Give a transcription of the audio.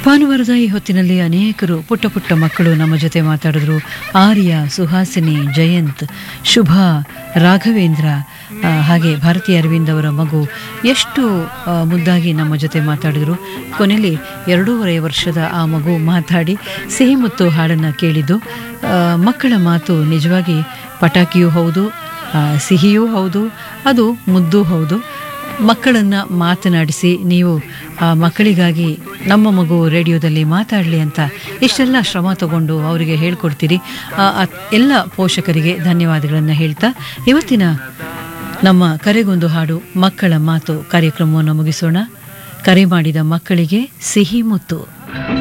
ಭಾನುವಾರದ ಈ ಹೊತ್ತಿನಲ್ಲಿ ಅನೇಕರು ಪುಟ್ಟ ಪುಟ್ಟ ಮಕ್ಕಳು ನಮ್ಮ ಜೊತೆ ಮಾತಾಡಿದ್ರು ಆರ್ಯ ಸುಹಾಸಿನಿ ಜಯಂತ್ ಶುಭ ರಾಘವೇಂದ್ರ ಆ, ಹಾಗೆ ಭಾರತಿ ಅರವಿಂದ್ ಅವರ ಮಗು ಎಷ್ಟು ಆ, ಮುದ್ದಾಗಿ ನಮ್ಮ ಜೊತೆ ಮಾತಾಡಿದ್ರು ಕೊನೆಯಲ್ಲಿ ಎರಡೂವರೆ ವರ್ಷದ ಆ ಮಗು ಮಾತಾಡಿ ಸಿಹಿ ಮತ್ತು ಹಾಡನ್ನು ಕೇಳಿದ್ದು ಆ, ಮಕ್ಕಳ ಮಾತು ನಿಜವಾಗಿ ಪಟಾಕಿಯೂ ಹೌದು ಆ, ಸಿಹಿಯೂ ಹೌದು ಅದು ಮುದ್ದು ಹೌದು ಮಕ್ಕಳನ್ನು ಮಾತನಾಡಿಸಿ ನೀವು ಆ ಮಕ್ಕಳಿಗಾಗಿ ನಮ್ಮ ಮಗು ರೇಡಿಯೋದಲ್ಲಿ ಮಾತಾಡಲಿ ಅಂತ ಇಷ್ಟೆಲ್ಲ ಶ್ರಮ ತಗೊಂಡು ಅವರಿಗೆ ಹೇಳ್ಕೊಡ್ತೀರಿ ಆ, ಆ ಎಲ್ಲ ಪೋಷಕರಿಗೆ ಧನ್ಯವಾದಗಳನ್ನು ಹೇಳ್ತಾ ಇವತ್ತಿನ ನಮ್ಮ ಕರೆಗೊಂದು ಹಾಡು ಮಕ್ಕಳ ಮಾತು ಕಾರ್ಯಕ್ರಮವನ್ನು ಮುಗಿಸೋಣ ಕರೆ ಮಾಡಿದ ಮಕ್ಕಳಿಗೆ ಸಿಹಿ ಮುತ್ತು